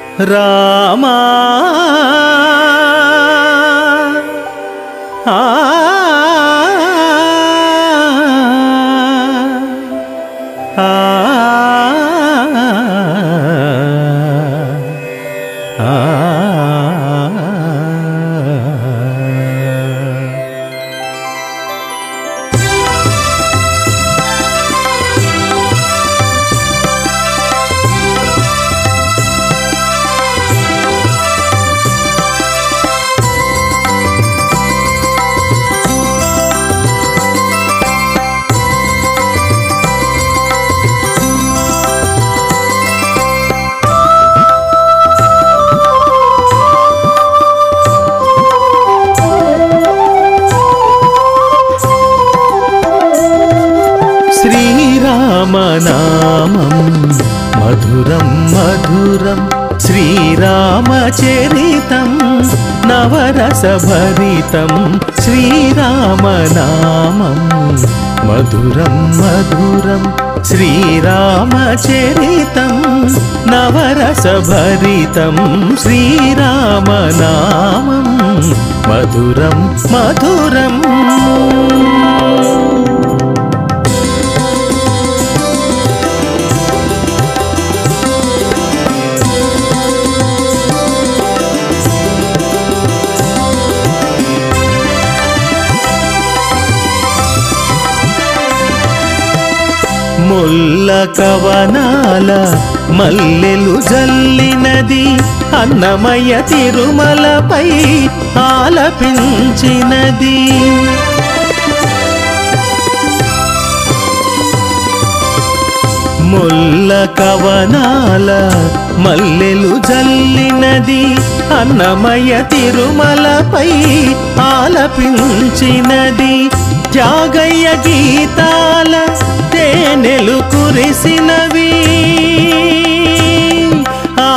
రామా ఆ ఆ ఆ శ్రీరామనామం మధురం మధురం శ్రీరామచరితం నవరసభరితం శ్రీరామనామం మధురం మధురం శ్రీరామచరితం నవరసభరితం శ్రీరామనామం మధురం మధురం ముల్ల కవనాల మల్లెలు జల్లినది అన్నమయ్య తిరుమలపై ఆలపించినది ముల్ల కవనాల మల్లెలు జల్లినది అన్నమయ్య తిరుమలపై ఆలపించినది జాగయ్య గీతాల తేనెలు కురిసినవి ఆ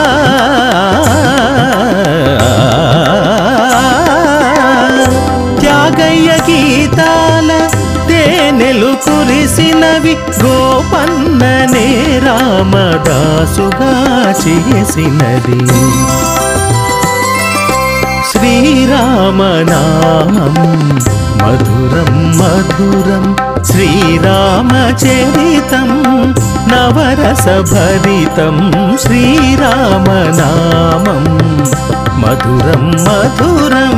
త్యాగయ్య గీతాల తేనెలు కురిసినవి గోపన్ననే రామదాసుగా చేసినది శ్రీరామనామం మధురం మధురం శ్రీరామచరితం నవరసభరితం శ్రీరామనామం మధురం మధురం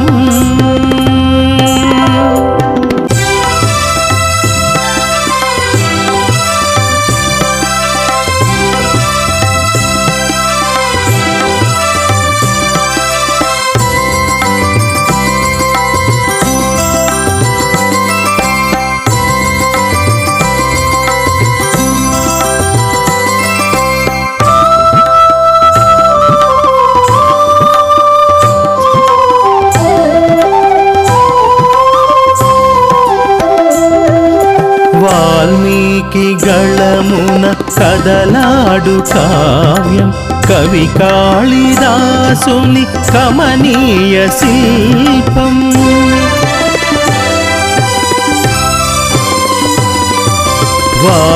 వాల్మీకి గళమున కదలాడు కావ్యం కవి కాళిదాసుని కమనీయ శిల్పం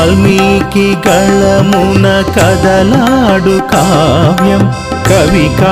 వాల్మీకి గళమున కదలాడు కావ్యం కవి కా